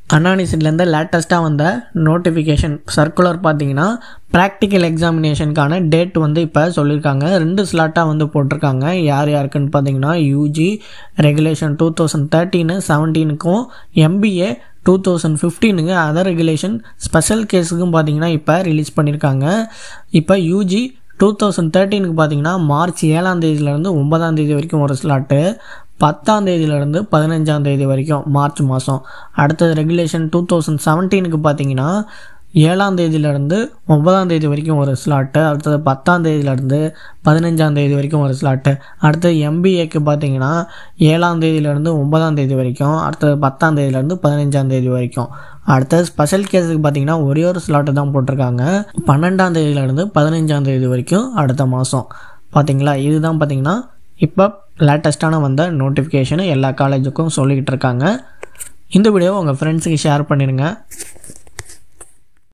அனானிசிட்லேருந்து லேட்டஸ்ட்டாக வந்த notification circular பார்த்தீங்கன்னா ப்ராக்டிக்கல் எக்ஸாமினேஷனுக்கான டேட் வந்து இப்போ சொல்லியிருக்காங்க ரெண்டு ஸ்லாட்டாக வந்து போட்டிருக்காங்க யார் யாருக்குன்னு பார்த்தீங்கன்னா UG regulation two thousand thirteen செவன்டீனுக்கும் எம்பிஏ டூ தௌசண்ட் ஃபிஃப்டீனுக்கு அதர் ரெகுலேஷன் ஸ்பெஷல் கேஸுக்கும் பார்த்தீங்கன்னா இப்போ ரிலீஸ் பண்ணியிருக்காங்க இப்போ யூஜி டூ தௌசண்ட் தேர்ட்டீனுக்கு பார்த்தீங்கன்னா மார்ச் ஏழாம் தேதியிலேருந்து ஒன்பதாம் தேதி வரைக்கும் ஒரு ஸ்லாட்டு பத்தாம் தேதியிலேருந்து பதினஞ்சாம் தேதி வரைக்கும் மார்ச் மாதம் அடுத்தது ரெகுலேஷன் டூ தௌசண்ட் செவன்டீனுக்கு பார்த்தீங்கன்னா ஏழாம் தேதியிலேருந்து ஒன்பதாம் தேதி வரைக்கும் ஒரு ஸ்லாட்டு அடுத்தது பத்தாம் தேதியிலேருந்து பதினஞ்சாம் தேதி வரைக்கும் ஒரு ஸ்லாட்டு அடுத்தது எம்பிஏக்கு பார்த்தீங்கன்னா ஏழாம் தேதியிலேருந்து ஒன்பதாம் தேதி வரைக்கும் அடுத்தது பத்தாம் தேதியிலேருந்து பதினஞ்சாம் தேதி வரைக்கும் அடுத்தது ஸ்பெஷல் கேஸுக்கு பார்த்தீங்கன்னா ஒரே ஒரு ஸ்லாட்டு தான் போட்டிருக்காங்க பன்னெண்டாம் தேதியிலேருந்து பதினஞ்சாம் தேதி வரைக்கும் அடுத்த மாதம் பார்த்தீங்களா இதுதான் பார்த்தீங்கன்னா இப்போ லேட்டஸ்ட்டான வந்த நோட்டிஃபிகேஷனு எல்லா காலேஜுக்கும் சொல்லிக்கிட்டு இருக்காங்க இந்த வீடியோவை உங்கள் ஃப்ரெண்ட்ஸுக்கு ஷேர் பண்ணிடுங்க